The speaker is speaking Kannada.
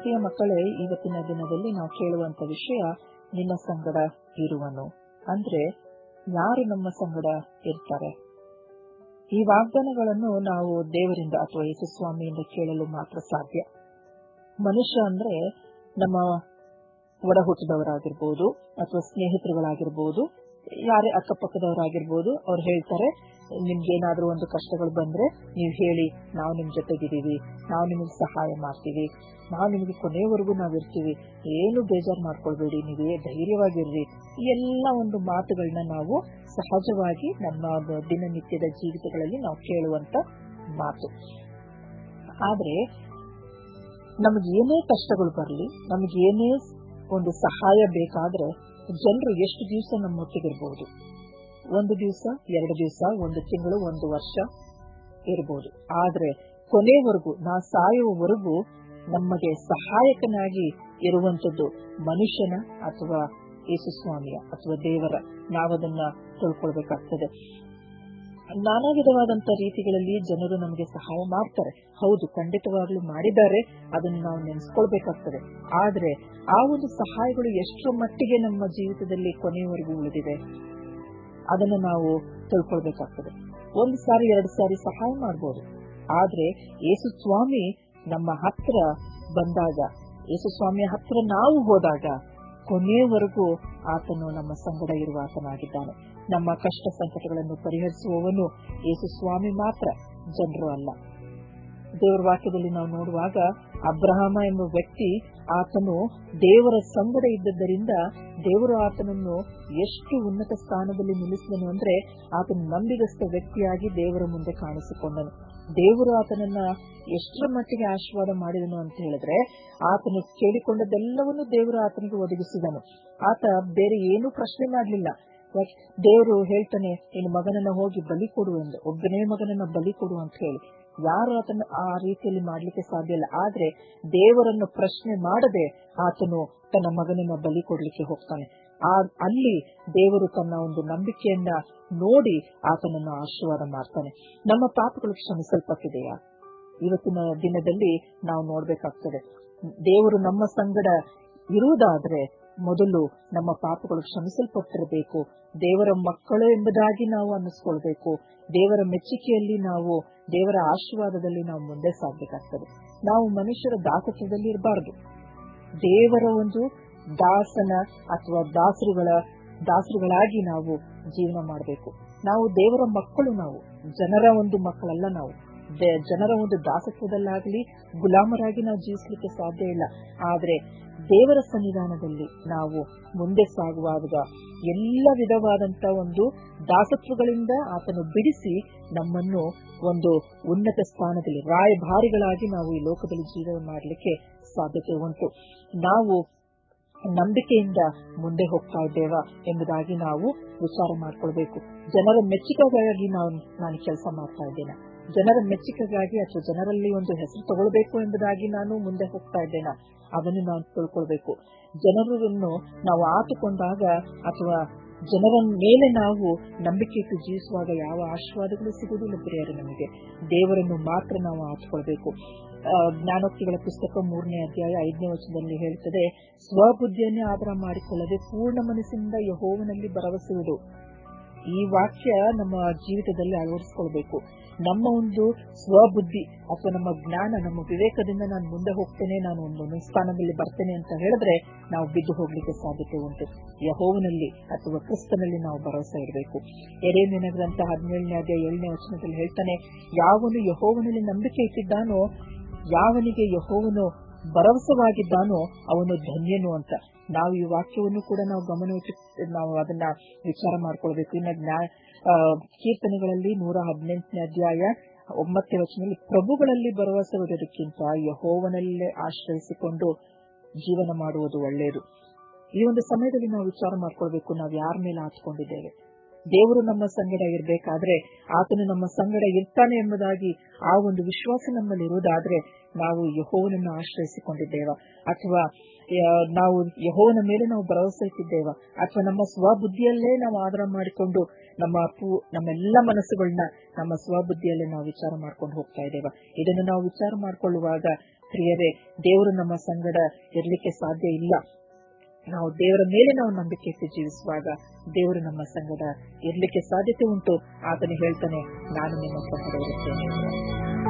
ಪ್ರಿಯ ಮಕ್ಕಳೇ ಇವತ್ತಿನ ದಿನದಲ್ಲಿ ನಾವು ಕೇಳುವಂತ ವಿಷಯ ನಿನ್ನ ಸಂಗಡ ಇರುವನು ಅಂದ್ರೆ ಯಾರು ನಮ್ಮ ಸಂಗಡ ಇರ್ತಾರೆ ಈ ವಾಗ್ದಾನಗಳನ್ನು ನಾವು ದೇವರಿಂದ ಅಥವಾ ಯೇಸು ಸ್ವಾಮಿಯಿಂದ ಕೇಳಲು ಮಾತ್ರ ಸಾಧ್ಯ ಮನುಷ್ಯ ಅಂದ್ರೆ ನಮ್ಮ ಒಡ ಹುಟ್ಟಿದವರಾಗಿರ್ಬೋದು ಅಥವಾ ಸ್ನೇಹಿತರುಗಳಾಗಿರ್ಬೋದು ಯಾರೇ ಅಕ್ಕಪಕ್ಕದವರಾಗಿರ್ಬೋದು ಅವ್ರು ಹೇಳ್ತಾರೆ ನಿಮ್ಗೆ ಏನಾದ್ರೂ ಒಂದು ಕಷ್ಟಗಳು ಬಂದ್ರೆ ನೀವು ಹೇಳಿ ನಾವು ನಿಮ್ ಜೊತೆಗಿದ್ದೀವಿ ನಾವು ನಿಮಗೆ ಸಹಾಯ ಮಾಡ್ತೀವಿ ನಾವು ನಿಮಗೆ ಕೊನೆಯವರೆಗೂ ನಾವು ಇರ್ತೀವಿ ಏನು ಬೇಜಾರು ಮಾಡ್ಕೊಳ್ಬೇಡಿ ನೀವೇ ಧೈರ್ಯವಾಗಿರ್ರಿ ಈ ಎಲ್ಲ ಒಂದು ಮಾತುಗಳನ್ನ ನಾವು ಸಹಜವಾಗಿ ನಮ್ಮ ದಿನನಿತ್ಯದ ಜೀವಿತಗಳಲ್ಲಿ ನಾವು ಕೇಳುವಂತ ಮಾತು ಆದ್ರೆ ನಮಗೆ ಏನೇ ಕಷ್ಟಗಳು ಬರಲಿ ನಮಗೆ ಏನೇ ಒಂದು ಸಹಾಯ ಬೇಕಾದ್ರೆ ಜನರು ಎಷ್ಟು ದಿವಸ ನಮ್ಮೊಟ್ಟಿಗಿರ್ಬಹುದು ಒಂದು ದಿವಸ ಎರಡು ದಿವಸ ಒಂದು ತಿಂಗಳು ಒಂದು ವರ್ಷ ಇರಬಹುದು ಆದ್ರೆ ಕೊನೆವರೆಗೂ ನಾ ಸಾಯುವವರೆಗೂ ನಮಗೆ ಸಹಾಯಕನಾಗಿ ಇರುವಂತದ್ದು ಮನುಷ್ಯನ ಅಥವಾ ಯೇಸುಸ್ವಾಮಿಯ ಅಥವಾ ದೇವರ ನಾವದನ್ನ ತಿಳ್ಕೊಳ್ಬೇಕಾಗ್ತದೆ ನಾನಾ ವಿಧವಾದಂತ ರೀತಿಗಳಲ್ಲಿ ಜನರು ನಮಗೆ ಸಹಾಯ ಮಾಡ್ತಾರೆ ಹೌದು ಖಂಡಿತವಾಗ್ಲೂ ಮಾಡಿದ್ದಾರೆ ಅದನ್ನು ನಾವು ನೆನೆಸ್ಕೊಳ್ಬೇಕಾಗ್ತದೆ ಆದ್ರೆ ಆ ಒಂದು ಸಹಾಯಗಳು ಎಷ್ಟರ ಮಟ್ಟಿಗೆ ನಮ್ಮ ಜೀವಿತದಲ್ಲಿ ಕೊನೆಯವರೆಗೂ ಉಳಿದಿದೆ ಅದನ್ನ ನಾವು ತಿಳ್ಕೊಳ್ಬೇಕಾಗ್ತದೆ ಒಂದು ಸಾರಿ ಎರಡು ಸಾರಿ ಸಹಾಯ ಮಾಡ್ಬೋದು ಆದ್ರೆ ಯೇಸು ಸ್ವಾಮಿ ನಮ್ಮ ಹತ್ರ ಬಂದಾಗ ಯೇಸು ಸ್ವಾಮಿಯ ಹತ್ರ ನಾವು ಹೋದಾಗ ಕೊನೆಯವರೆಗೂ ಆತನು ನಮ್ಮ ಸಂಗಡ ಇರುವ ಆತನಾಗಿದ್ದಾನೆ ನಮ್ಮ ಕಷ್ಟ ಸಂಕಟಗಳನ್ನು ಪರಿಹರಿಸುವವನು ಯೇಸು ಸ್ವಾಮಿ ಮಾತ್ರ ಜನರು ಅಲ್ಲ ದೇವರ ವಾಕ್ಯದಲ್ಲಿ ನಾವು ನೋಡುವಾಗ ಅಬ್ರಹಾಮ ಎಂಬ ವ್ಯಕ್ತಿ ಆತನು ದೇವರ ಸಂಗಡ ಇದ್ದದ್ದರಿಂದ ದೇವರು ಆತನನ್ನು ಎಷ್ಟು ಉನ್ನತ ಸ್ಥಾನದಲ್ಲಿ ನಿಲ್ಲಿಸಿದನು ಅಂದ್ರೆ ಆತನು ನಂಬಿಗಸ್ತ ವ್ಯಕ್ತಿಯಾಗಿ ದೇವರ ಮುಂದೆ ಕಾಣಿಸಿಕೊಂಡನು ದೇವರು ಆತನನ್ನ ಎಷ್ಟರ ಮಟ್ಟಿಗೆ ಆಶೀರ್ವಾದ ಮಾಡಿದನು ಅಂತ ಹೇಳಿದ್ರೆ ಆತನು ಕೇಳಿಕೊಂಡದೆಲ್ಲವನ್ನು ದೇವರು ಆತನಿಗೆ ಒದಗಿಸಿದನು ಆತ ಬೇರೆ ಏನೂ ಪ್ರಶ್ನೆ ಮಾಡಲಿಲ್ಲ ದೇವರು ಹೇಳ್ತಾನೆ ನಿನ್ನ ಮಗನನ್ನ ಹೋಗಿ ಬಲಿ ಕೊಡು ಎಂದು ಒಬ್ಬನೇ ಮಗನನ್ನ ಬಲಿ ಕೊಡು ಅಂತ ಹೇಳಿ ಯಾರು ಆತನ ಆ ರೀತಿಯಲ್ಲಿ ಮಾಡ್ಲಿಕ್ಕೆ ಸಾಧ್ಯ ಇಲ್ಲ ಆದ್ರೆ ದೇವರನ್ನು ಪ್ರಶ್ನೆ ಮಾಡದೆ ಆತನು ತನ್ನ ಮಗನನ್ನ ಬಲಿ ಕೊಡ್ಲಿಕ್ಕೆ ಹೋಗ್ತಾನೆ ಆ ಅಲ್ಲಿ ದೇವರು ತನ್ನ ಒಂದು ನಂಬಿಕೆಯನ್ನ ನೋಡಿ ಆತನನ್ನು ಆಶೀರ್ವಾದ ಮಾಡ್ತಾನೆ ನಮ್ಮ ಪಾಪಗಳು ಕ್ಷಮಿಸಲ್ಪಟ್ಟಿದೆಯಾ ಇವತ್ತಿನ ದಿನದಲ್ಲಿ ನಾವು ನೋಡ್ಬೇಕಾಗ್ತದೆ ದೇವರು ನಮ್ಮ ಸಂಗಡ ಇರುವುದಾದ್ರೆ ಮೊದಲು ನಮ್ಮ ಪಾಪಗಳು ಕ್ಷಮಿಸಲ್ಪಟ್ಟಿರಬೇಕು ದೇವರ ಮಕ್ಕಳು ಎಂಬುದಾಗಿ ನಾವು ಅನ್ನಿಸ್ಕೊಳ್ಬೇಕು ದೇವರ ಮೆಚ್ಚುಗೆಯಲ್ಲಿ ನಾವು ದೇವರ ಆಶೀರ್ವಾದದಲ್ಲಿ ನಾವು ಮುಂದೆ ಸಾಗಬೇಕಾಗ್ತದೆ ನಾವು ಮನುಷ್ಯರ ದಾಸತ್ವದಲ್ಲಿ ಇರಬಾರದು ದೇವರ ಒಂದು ದಾಸನ ಅಥವಾ ದಾಸರುಗಳ ದಾಸರುಗಳಾಗಿ ನಾವು ಜೀವನ ಮಾಡಬೇಕು ನಾವು ದೇವರ ಮಕ್ಕಳು ನಾವು ಜನರ ಒಂದು ಮಕ್ಕಳಲ್ಲ ನಾವು ಜನರ ಒಂದು ದಾಸತ್ವದಲ್ಲಾಗಲಿ ಗುಲಾಮರಾಗಿ ನಾವು ಜೀವಿಸಲಿಕ್ಕೆ ಸಾಧ್ಯ ಇಲ್ಲ ಆದ್ರೆ ದೇವರ ಸನ್ನಿಧಾನದಲ್ಲಿ ನಾವು ಮುಂದೆ ಸಾಗುವಾಗ ಎಲ್ಲ ವಿಧವಾದಂತ ಒಂದು ದಾಸತ್ವಗಳಿಂದ ಆತನು ಬಿಡಿಸಿ ನಮ್ಮನ್ನು ಒಂದು ಉನ್ನತ ಸ್ಥಾನದಲ್ಲಿ ರಾಯಭಾರಿಗಳಾಗಿ ನಾವು ಈ ಲೋಕದಲ್ಲಿ ಜೀವನ ಮಾಡಲಿಕ್ಕೆ ಸಾಧ್ಯತೆ ಉಂಟು ನಾವು ನಂಬಿಕೆಯಿಂದ ಮುಂದೆ ಹೋಗ್ತಾ ಇದ್ದೇವಾ ಎಂಬುದಾಗಿ ನಾವು ವಿಚಾರ ಮಾಡ್ಕೊಳ್ಬೇಕು ಜನರ ಮೆಚ್ಚುಗೆಗಾಗಿ ನಾವು ನಾನು ಕೆಲಸ ಮಾಡ್ತಾ ಇದ್ದೇನೆ ಜನರ ಮೆಚ್ಚುಗೆಗಾಗಿ ಅಥವಾ ಜನರಲ್ಲಿ ಒಂದು ಹೆಸರು ತಗೊಳ್ಬೇಕು ಎಂಬುದಾಗಿ ನಾನು ಮುಂದೆ ಹೋಗ್ತಾ ಇದ್ದೇನೆ ಅದನ್ನು ನಾವು ತಿಳ್ಕೊಳ್ಬೇಕು ಜನರನ್ನು ನಾವು ಆತುಕೊಂಡಾಗ ಅಥವಾ ಜನರ ಮೇಲೆ ನಾವು ನಂಬಿಕೆ ಇಟ್ಟು ಜೀವಿಸುವಾಗ ಯಾವ ಆಶೀರ್ವಾದಗಳು ಸಿಗುವುದಿಲ್ಲ ಪ್ರಿಯರೇ ನಮಗೆ ದೇವರನ್ನು ಮಾತ್ರ ನಾವು ಆತುಕೊಳ್ಬೇಕು ಜ್ಞಾನೋಕ್ತಿಗಳ ಪುಸ್ತಕ ಮೂರನೇ ಅಧ್ಯಾಯ ಐದನೇ ವಚನದಲ್ಲಿ ಹೇಳ್ತದೆ ಸ್ವಬುದ್ಧಿಯನ್ನೇ ಆಧಾರ ಮಾಡಿಕೊಳ್ಳದೆ ಪೂರ್ಣ ಮನಸ್ಸಿನಿಂದ ಯಹೋವನಲ್ಲಿ ಭರವಸೆಯಿಡು ಈ ವಾಕ್ಯ ನಮ್ಮ ಜೀವಿತದಲ್ಲಿ ಅಳವಡಿಸಿಕೊಳ್ಬೇಕು ನಮ್ಮ ಒಂದು ಸ್ವಬುದ್ಧಿ ಅಥವಾ ನಮ್ಮ ಜ್ಞಾನ ನಮ್ಮ ವಿವೇಕದಿಂದ ನಾನು ಮುಂದೆ ಹೋಗ್ತೇನೆ ನಾನು ಒಂದು ಸ್ಥಾನದಲ್ಲಿ ಬರ್ತೇನೆ ಅಂತ ಹೇಳಿದ್ರೆ ನಾವು ಬಿದ್ದು ಹೋಗ್ಲಿಕ್ಕೆ ಸಾಧ್ಯತೆ ಉಂಟು ಯಹೋವನಲ್ಲಿ ಅಥವಾ ಕ್ರಿಸ್ತನಲ್ಲಿ ನಾವು ಭರವಸೆ ಇಡಬೇಕು ಎರೇಮಿನ ಗ್ರಂಥ ಹದಿನೇಳನೇ ಅಧ್ಯಾಯ ಏಳನೇ ವಚನದಲ್ಲಿ ಹೇಳ್ತಾನೆ ಯಾವನು ಯಹೋವನಲ್ಲಿ ನಂಬಿಕೆ ಇಟ್ಟಿದ್ದಾನೋ ಯಾವನಿಗೆ ಯಹೋವನು ಭರವಸವಾಗಿದ್ದಾನೋ ಅವನು ಧನ್ಯನು ಅಂತ ನಾವು ಈ ವಾಕ್ಯವನ್ನು ಕೂಡ ನಾವು ಗಮನವಿಟ್ಟು ನಾವು ಅದನ್ನ ವಿಚಾರ ಮಾಡ್ಕೊಳ್ಬೇಕು ಇನ್ನ ಜ್ಞಾ ಕೀರ್ತನೆಗಳಲ್ಲಿ ನೂರ ಹದಿನೆಂಟನೇ ಅಧ್ಯಾಯ ಒಂಬತ್ತನೇ ವಚನದಲ್ಲಿ ಪ್ರಭುಗಳಲ್ಲಿ ಭರವಸೆ ಇಡೋದಕ್ಕಿಂತ ಯಹೋವನಲ್ಲೇ ಆಶ್ರಯಿಸಿಕೊಂಡು ಜೀವನ ಮಾಡುವುದು ಒಳ್ಳೆಯದು ಈ ಒಂದು ಸಮಯದಲ್ಲಿ ನಾವು ವಿಚಾರ ಮಾಡ್ಕೊಳ್ಬೇಕು ನಾವು ಯಾರ ಮೇಲೆ ಆತ್ಕೊಂಡಿದ್ದೇವೆ ದೇವರು ನಮ್ಮ ಸಂಗಡ ಇರಬೇಕಾದ್ರೆ ಆತನು ನಮ್ಮ ಸಂಗಡ ಇರ್ತಾನೆ ಎಂಬುದಾಗಿ ಆ ಒಂದು ವಿಶ್ವಾಸ ನಮ್ಮಲ್ಲಿ ಇರುವುದಾದ್ರೆ ನಾವು ಯಹೋವನನ್ನು ಆಶ್ರಯಿಸಿಕೊಂಡಿದ್ದೇವ ಅಥವಾ ನಾವು ಯಹೋವನ ಮೇಲೆ ನಾವು ಭರವಸೆ ಇಟ್ಟಿದ್ದೇವ ಅಥವಾ ನಮ್ಮ ಸ್ವಬುದ್ಧಿಯಲ್ಲೇ ನಾವು ಆಧಾರ ಮಾಡಿಕೊಂಡು ನಮ್ಮ ಪೂ ನಮ್ಮೆಲ್ಲ ಮನಸ್ಸುಗಳನ್ನ ನಮ್ಮ ಸ್ವಬುದ್ಧಿಯಲ್ಲೇ ನಾವು ವಿಚಾರ ಮಾಡ್ಕೊಂಡು ಹೋಗ್ತಾ ಇದ್ದೇವ ಇದನ್ನು ನಾವು ವಿಚಾರ ಮಾಡ್ಕೊಳ್ಳುವಾಗ ಪ್ರಿಯರೇ ದೇವರು ನಮ್ಮ ಸಂಗಡ ಇರ್ಲಿಕ್ಕೆ ಸಾಧ್ಯ ಇಲ್ಲ ನಾವು ದೇವರ ಮೇಲೆ ನಾವು ನಂಬಿಕೆ ಇಟ್ಟು ಜೀವಿಸುವಾಗ ದೇವರು ನಮ್ಮ ಸಂಗಡ ಇರ್ಲಿಕ್ಕೆ ಸಾಧ್ಯತೆ ಉಂಟು ಆತನು ಹೇಳ್ತಾನೆ ನಾನು ನಿಮ್ಮ ಸಂಗಡ ಇರುತ್ತೇನೆ